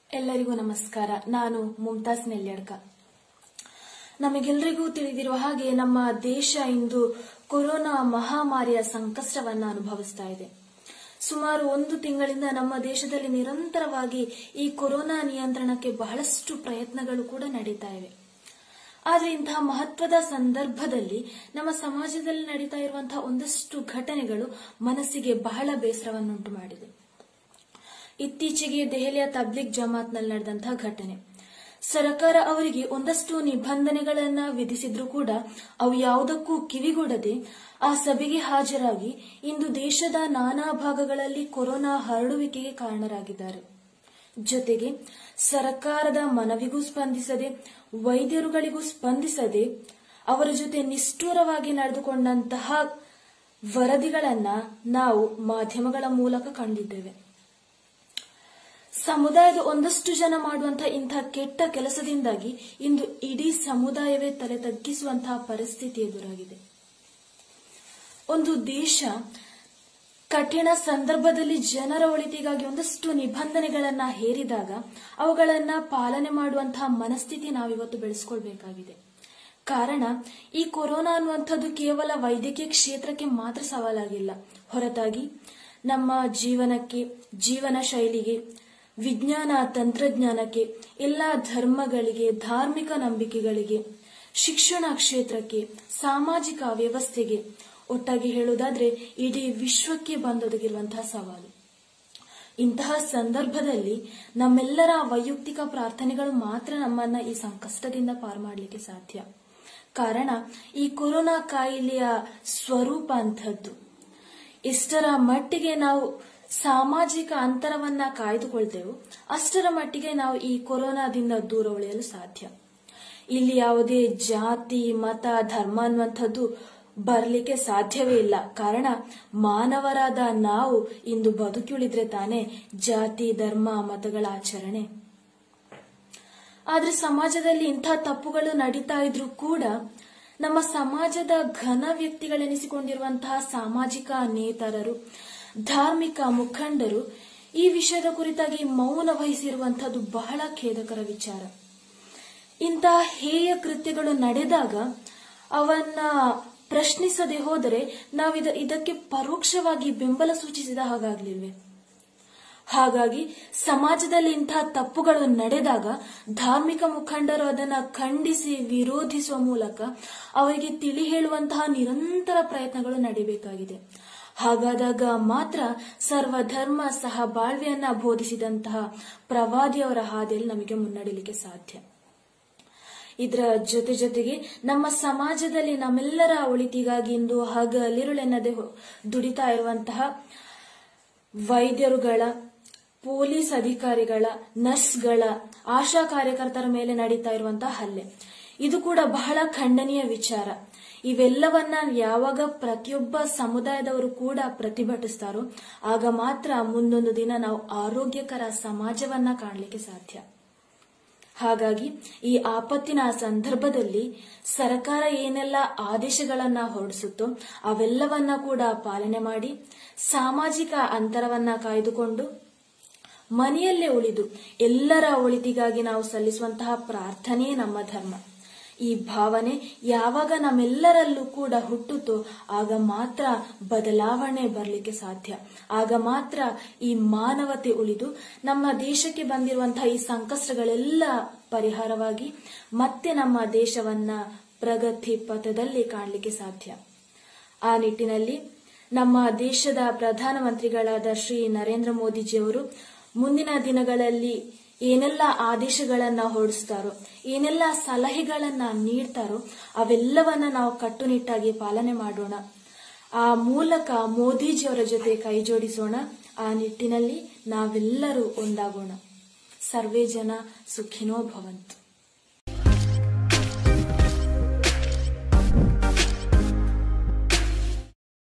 ಎಲ್ಲರಿಗೂ ನಮಸ್ಕಾರ ನಾನು ಮುಮ್ತಾಜ್ ನೆಲ್ಯಡ್ಕ ನಮಗೆಲ್ಲರಿಗೂ ತಿಳಿದಿರುವ ಹಾಗೆ ನಮ್ಮ ದೇಶ ಇಂದು ಕೊರೋನಾ ಮಹಾಮಾರಿಯ ಸಂಕಷ್ಟವನ್ನ ಅನುಭವಿಸ್ತಾ ಇದೆ ಸುಮಾರು ಒಂದು ತಿಂಗಳಿಂದ ನಮ್ಮ ದೇಶದಲ್ಲಿ ನಿರಂತರವಾಗಿ ಈ ಕೊರೋನಾ ನಿಯಂತ್ರಣಕ್ಕೆ ಬಹಳಷ್ಟು ಪ್ರಯತ್ನಗಳು ಕೂಡ ನಡೀತಾ ಇವೆ ಆದ್ರೆ ಇಂತಹ ಮಹತ್ವದ ಸಂದರ್ಭದಲ್ಲಿ ನಮ್ಮ ಸಮಾಜದಲ್ಲಿ ನಡೀತಾ ಇರುವಂತಹ ಒಂದಷ್ಟು ಘಟನೆಗಳು ಮನಸ್ಸಿಗೆ ಬಹಳ ಬೇಸರವನ್ನುಂಟು ಮಾಡಿದೆ ಇತ್ತೀಚೆಗೆ ದೆಹಲಿಯ ತಬ್ಲಿಕ್ ಜಮಾತ್ನಲ್ಲಿ ನಡೆದಂತಹ ಘಟನೆ ಸರ್ಕಾರ ಅವರಿಗೆ ಒಂದಷ್ಟು ನಿಬಂಧನೆಗಳನ್ನ ವಿಧಿಸಿದ್ರೂ ಕೂಡ ಅವು ಯಾವುದಕ್ಕೂ ಕಿವಿಗೊಡದೆ ಆ ಸಭೆಗೆ ಹಾಜರಾಗಿ ಇಂದು ದೇಶದ ನಾನಾ ಭಾಗಗಳಲ್ಲಿ ಕೊರೋನಾ ಹರಡುವಿಕೆಗೆ ಕಾರಣರಾಗಿದ್ದಾರೆ ಜೊತೆಗೆ ಸರ್ಕಾರದ ಮನವಿಗೂ ಸ್ಪಂದಿಸದೆ ವೈದ್ಯರುಗಳಿಗೂ ಸ್ಪಂದಿಸದೆ ಅವರ ಜೊತೆ ನಿಷ್ಠೂರವಾಗಿ ನಡೆದುಕೊಂಡಂತಹ ವರದಿಗಳನ್ನ ನಾವು ಮಾಧ್ಯಮಗಳ ಮೂಲಕ ಕಂಡಿದ್ದೇವೆ ಸಮುದಾಯದ ಒಂದಷ್ಟು ಜನ ಮಾಡುವಂತಹ ಇಂತಹ ಕೆಟ್ಟ ಕೆಲಸದಿಂದಾಗಿ ಇಂದು ಇಡೀ ಸಮುದಾಯವೇ ತಲೆ ತಗ್ಗಿಸುವಂತಹ ಪರಿಸ್ಥಿತಿ ಎದುರಾಗಿದೆ ಒಂದು ದೇಶ ಕಠಿಣ ಸಂದರ್ಭದಲ್ಲಿ ಜನರ ಒಳಿತಿಗಾಗಿ ಒಂದಷ್ಟು ನಿಬಂಧನೆಗಳನ್ನ ಹೇರಿದಾಗ ಅವುಗಳನ್ನ ಪಾಲನೆ ಮಾಡುವಂತಹ ಮನಸ್ಥಿತಿ ನಾವಿವತ್ತು ಬೆಳೆಸ್ಕೊಳ್ಬೇಕಾಗಿದೆ ಕಾರಣ ಈ ಕೊರೋನಾ ಅನ್ನುವಂಥದ್ದು ಕೇವಲ ವೈದ್ಯಕೀಯ ಕ್ಷೇತ್ರಕ್ಕೆ ಮಾತ್ರ ಸವಾಲಾಗಿಲ್ಲ ಹೊರತಾಗಿ ನಮ್ಮ ಜೀವನಕ್ಕೆ ಜೀವನ ಶೈಲಿಗೆ ವಿಜ್ಞಾನ ತಂತ್ರಜ್ಞಾನಕ್ಕೆ ಎಲ್ಲ ಧರ್ಮಗಳಿಗೆ ಧಾರ್ಮಿಕ ನಂಬಿಕೆಗಳಿಗೆ ಶಿಕ್ಷಣ ಕ್ಷೇತ್ರಕ್ಕೆ ಸಾಮಾಜಿಕ ವ್ಯವಸ್ಥೆಗೆ ಒಟ್ಟಾಗಿ ಹೇಳುವುದಾದ್ರೆ ಇಡೀ ವಿಶ್ವಕ್ಕೆ ಬಂದೊದಗಿರುವಂತಹ ಸವಾಲು ಇಂತಹ ಸಂದರ್ಭದಲ್ಲಿ ನಮ್ಮೆಲ್ಲರ ವೈಯಕ್ತಿಕ ಪ್ರಾರ್ಥನೆಗಳು ಮಾತ್ರ ನಮ್ಮನ್ನ ಈ ಸಂಕಷ್ಟದಿಂದ ಪಾರು ಮಾಡಲಿಕ್ಕೆ ಸಾಧ್ಯ ಕಾರಣ ಈ ಕೊರೋನಾ ಕಾಯಿಲೆಯ ಸ್ವರೂಪ ಅಂಥದ್ದು ಎಷ್ಟರ ಮಟ್ಟಿಗೆ ನಾವು ಸಾಮಾಜಿಕ ಅಂತರವನ್ನ ಕಾಯ್ದುಕೊಳ್ತೇವೋ ಅಷ್ಟರ ಮಟ್ಟಿಗೆ ನಾವು ಈ ಕೊರೋನಾದಿಂದ ದೂರ ಉಳಿಯಲು ಸಾಧ್ಯ ಇಲ್ಲಿ ಯಾವುದೇ ಜಾತಿ ಮತ ಧರ್ಮ ಅನ್ನುವಂಥದ್ದು ಬರಲಿಕ್ಕೆ ಸಾಧ್ಯವೇ ಇಲ್ಲ ಕಾರಣ ಮಾನವರಾದ ನಾವು ಇಂದು ಬದುಕುಳಿದ್ರೆ ತಾನೇ ಜಾತಿ ಧರ್ಮ ಮತಗಳ ಆಚರಣೆ ಆದ್ರೆ ಸಮಾಜದಲ್ಲಿ ಇಂಥ ತಪ್ಪುಗಳು ನಡೀತಾ ಇದ್ರೂ ಕೂಡ ನಮ್ಮ ಸಮಾಜದ ಘನ ವ್ಯಕ್ತಿಗಳೆನಿಸಿಕೊಂಡಿರುವಂತಹ ಸಾಮಾಜಿಕ ನೇತಾರರು ಧಾರ್ಮಿಕ ಮುಖಂಡರು ಈ ವಿಷಯದ ಕುರಿತಾಗಿ ಮೌನ ವಹಿಸಿರುವಂತಹದ್ದು ಬಹಳ ಖೇದಕರ ವಿಚಾರ ಇಂತಹ ಹೇಯ ಕೃತ್ಯಗಳು ನಡೆದಾಗ ಅವನ್ನ ಪ್ರಶ್ನಿಸದೆ ಹೋದರೆ ನಾವಿದ ಇದಕ್ಕೆ ಪರೋಕ್ಷವಾಗಿ ಬೆಂಬಲ ಸೂಚಿಸಿದ ಹಾಗಾಗ್ಲಿಲ್ವೇ ಹಾಗಾಗಿ ಸಮಾಜದಲ್ಲಿ ಇಂತಹ ತಪ್ಪುಗಳು ನಡೆದಾಗ ಧಾರ್ಮಿಕ ಮುಖಂಡರು ಅದನ್ನ ಖಂಡಿಸಿ ವಿರೋಧಿಸುವ ಮೂಲಕ ಅವರಿಗೆ ತಿಳಿ ಹೇಳುವಂತಹ ನಿರಂತರ ಪ್ರಯತ್ನಗಳು ನಡೀಬೇಕಾಗಿದೆ ಹಾಗಾದಾಗ ಮಾತ್ರ ಸರ್ವಧರ್ಮ ಸಹ ಬಾಳ್ವೆಯನ್ನ ಬೋಧಿಸಿದಂತಹ ಪ್ರವಾದಿಯವರ ಹಾದಿಯಲ್ಲಿ ನಮಗೆ ಮುನ್ನಡೆಯಲಿಕ್ಕೆ ಸಾಧ್ಯ ಇದರ ಜೊತೆ ಜೊತೆಗೆ ನಮ್ಮ ಸಮಾಜದಲ್ಲಿ ನಮ್ಮೆಲ್ಲರ ಒಳಿತಿಗಾಗಿ ಇಂದು ಹಗಲಿರುಳೆನ್ನದೆ ದುಡಿತಾ ಇರುವಂತಹ ವೈದ್ಯರುಗಳ ಪೊಲೀಸ್ ಅಧಿಕಾರಿಗಳ ನರ್ಸ್ಗಳ ಆಶಾ ಕಾರ್ಯಕರ್ತರ ಮೇಲೆ ನಡೀತಾ ಇರುವಂತಹ ಹಲ್ಲೆ ಇದು ಕೂಡ ಬಹಳ ಖಂಡನೀಯ ವಿಚಾರ ಇವೆಲ್ಲವನ್ನ ಯಾವಾಗ ಪ್ರತಿಯೊಬ್ಬ ಸಮುದಾಯದವರು ಕೂಡ ಪ್ರತಿಭಟಿಸ್ತಾರೋ ಆಗ ಮಾತ್ರ ಮುಂದೊಂದು ದಿನ ನಾವು ಆರೋಗ್ಯಕರ ಸಮಾಜವನ್ನ ಕಾಣಲಿಕ್ಕೆ ಸಾಧ್ಯ ಹಾಗಾಗಿ ಈ ಆಪತ್ತಿನ ಸಂದರ್ಭದಲ್ಲಿ ಸರ್ಕಾರ ಏನೆಲ್ಲ ಆದೇಶಗಳನ್ನ ಹೊರಡಿಸುತ್ತೋ ಅವೆಲ್ಲವನ್ನ ಕೂಡ ಪಾಲನೆ ಮಾಡಿ ಸಾಮಾಜಿಕ ಅಂತರವನ್ನ ಕಾಯ್ದುಕೊಂಡು ಮನೆಯಲ್ಲೇ ಉಳಿದು ಎಲ್ಲರ ಒಳಿತಿಗಾಗಿ ನಾವು ಸಲ್ಲಿಸುವಂತಹ ಪ್ರಾರ್ಥನೆಯೇ ನಮ್ಮ ಧರ್ಮ ಈ ಭಾವನೆ ಯಾವಾಗ ನಮ್ಮೆಲ್ಲರಲ್ಲೂ ಕೂಡ ಹುಟ್ಟುತ್ತೋ ಆಗ ಮಾತ್ರ ಬದಲಾವಣೆ ಬರಲಿಕ್ಕೆ ಸಾಧ್ಯ ಆಗ ಮಾತ್ರ ಈ ಮಾನವತೆ ಉಳಿದು ನಮ್ಮ ದೇಶಕ್ಕೆ ಬಂದಿರುವಂತಹ ಈ ಸಂಕಷ್ಟಗಳೆಲ್ಲ ಪರಿಹಾರವಾಗಿ ಮತ್ತೆ ನಮ್ಮ ದೇಶವನ್ನ ಪ್ರಗತಿ ಪಥದಲ್ಲಿ ಕಾಣಲಿಕ್ಕೆ ಸಾಧ್ಯ ಆ ನಿಟ್ಟಿನಲ್ಲಿ ನಮ್ಮ ದೇಶದ ಪ್ರಧಾನಮಂತ್ರಿಗಳಾದ ಶ್ರೀ ನರೇಂದ್ರ ಮೋದಿಜಿಯವರು ಮುಂದಿನ ದಿನಗಳಲ್ಲಿ ಏನೆಲ್ಲ ಆದೇಶಗಳನ್ನ ಹೊರಡಿಸ್ತಾರೋ ಏನೆಲ್ಲ ಸಲಹೆಗಳನ್ನ ನೀಡ್ತಾರೋ ಅವೆಲ್ಲವನ್ನ ನಾವು ಕಟ್ಟುನಿಟ್ಟಾಗಿ ಪಾಲನೆ ಮಾಡೋಣ ಆ ಮೂಲಕ ಮೋದಿಜಿಯವರ ಜೊತೆ ಕೈ ಜೋಡಿಸೋಣ ಆ ನಿಟ್ಟಿನಲ್ಲಿ ನಾವೆಲ್ಲರೂ ಒಂದಾಗೋಣ ಸರ್ವೇ ಜನ ಸುಖಿನೋ ಭವಂತು